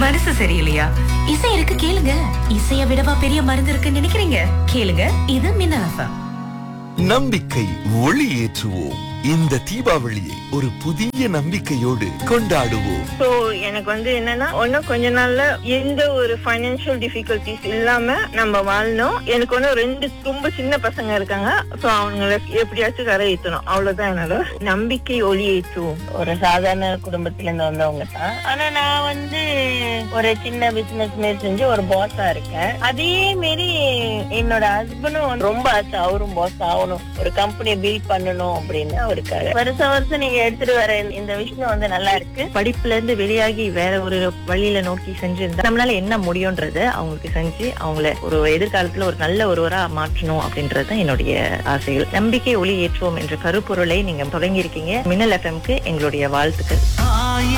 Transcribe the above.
மனசு சரியில்லையா இசை இருக்கு கேளுங்க இசைய விடவா பெரிய மருந்து இருக்குன்னு நினைக்கிறீங்க கேளுங்க இது மின்னல் எஃப்எம் நம்பிக்கை ஒளி ஏற்றுவோம் இந்த தீபாவளியை ஒரு புதிய நம்பிக்கையோடு கொண்டாடுவோம் ஸோ எனக்கு வந்து என்னன்னா ஒன்னும் கொஞ்ச நாள்ல எந்த ஒரு ஃபைனான்சியல் டிஃபிகல்டிஸ் இல்லாம நம்ம வாழணும் எனக்கு வந்து ரெண்டு ரொம்ப சின்ன பசங்க இருக்காங்க ஸோ அவங்கள எப்படியாச்சும் கரை ஏற்றணும் அவ்வளவுதான் என்னோட நம்பிக்கை ஒளி ஏற்றுவோம் ஒரு சாதாரண குடும்பத்துல இருந்து வந்தவங்க தான் ஆனா நான் வந்து ஒரு சின்ன பிசினஸ் மாரி செஞ்சு ஒரு பாஸா இருக்கேன் அதே மாரி என்னோட ஹஸ்பண்டும் ரொம்ப ஆசை அவரும் பாஸ் ஆகணும் ஒரு கம்பெனியை பில்ட் பண்ணணும் அப்படின்னு அவருக்காக வருஷம் வருஷம் நீங்க எடுத்துட்டு வர இந்த விஷயம் வந்து நல்லா இருக்கு படிப்புல இருந்து வெளியாகி வேற ஒரு வழியில நோக்கி செஞ்சிருந்தா நம்மளால என்ன முடியும்ன்றத அவங்களுக்கு செஞ்சு அவங்கள ஒரு எதிர்காலத்துல ஒரு நல்ல ஒருவரா மாற்றணும் அப்படின்றது தான் என்னுடைய ஆசைகள் நம்பிக்கை ஒளி ஏற்றுவோம் என்ற கருப்பொருளை நீங்க தொடங்கி இருக்கீங்க மின்னல் எஃப்எம்க்கு எங்களுடைய வாழ்த்துக்கள்